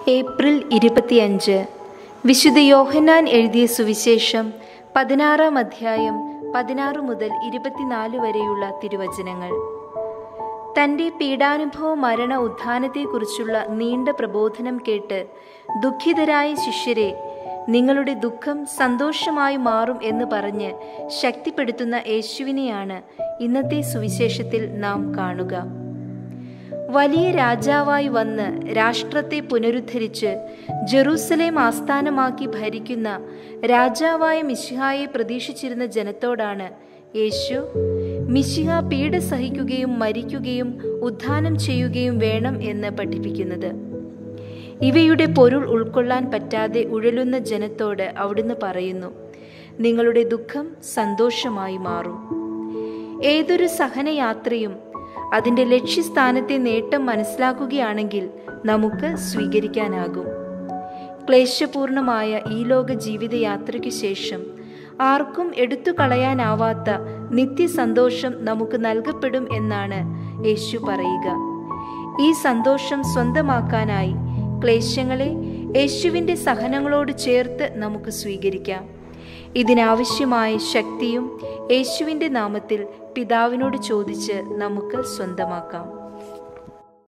April ഇരുപത്തിയഞ്ച് വിശുദ്ധ യോഹന്നാൻ എഴുതിയ സുവിശേഷം പതിനാറാം അധ്യായം പതിനാറ് മുതൽ ഇരുപത്തിനാല് വരെയുള്ള തിരുവചനങ്ങൾ തൻ്റെ പീഡാനുഭവ മരണ ഉത്ഥാനത്തെക്കുറിച്ചുള്ള നീണ്ട പ്രബോധനം കേട്ട് ദുഃഖിതരായ ശിഷ്യരെ നിങ്ങളുടെ ദുഃഖം സന്തോഷമായി മാറും എന്ന് പറഞ്ഞ് ശക്തിപ്പെടുത്തുന്ന യേശുവിനെയാണ് ഇന്നത്തെ സുവിശേഷത്തിൽ നാം കാണുക വലിയ രാജാവായി വന്ന് രാഷ്ട്രത്തെ പുനരുദ്ധരിച്ച് ജെറൂസലേം ആസ്ഥാനമാക്കി ഭരിക്കുന്ന രാജാവായ മിശിഹായെ പ്രതീക്ഷിച്ചിരുന്ന ജനത്തോടാണ് യേശു മിശിഹ പീഡ സഹിക്കുകയും മരിക്കുകയും ഉദ്ധാനം ചെയ്യുകയും വേണം എന്ന് പഠിപ്പിക്കുന്നത് ഇവയുടെ പൊരുൾ ഉൾക്കൊള്ളാൻ പറ്റാതെ ഉഴലുന്ന ജനത്തോട് അവിടുന്ന് പറയുന്നു നിങ്ങളുടെ ദുഃഖം സന്തോഷമായി മാറും ഏതൊരു സഹനയാത്രയും അതിൻ്റെ ലക്ഷ്യസ്ഥാനത്തെ നേട്ടം മനസ്സിലാക്കുകയാണെങ്കിൽ നമുക്ക് സ്വീകരിക്കാനാകും ക്ലേശപൂർണമായ ഈ ലോക ജീവിതയാത്രയ്ക്കു ശേഷം ആർക്കും എടുത്തു കളയാനാവാത്ത നിത്യസന്തോഷം നമുക്ക് നൽകപ്പെടും എന്നാണ് യേശു പറയുക ഈ സന്തോഷം സ്വന്തമാക്കാനായി ക്ലേശങ്ങളെ യേശുവിൻ്റെ സഹനങ്ങളോട് ചേർത്ത് നമുക്ക് സ്വീകരിക്കാം ഇതിനാവശ്യമായ ശക്തിയും യേശുവിൻ്റെ നാമത്തിൽ പിതാവിനോട് ചോദിച്ച് നമുക്ക് സ്വന്തമാക്കാം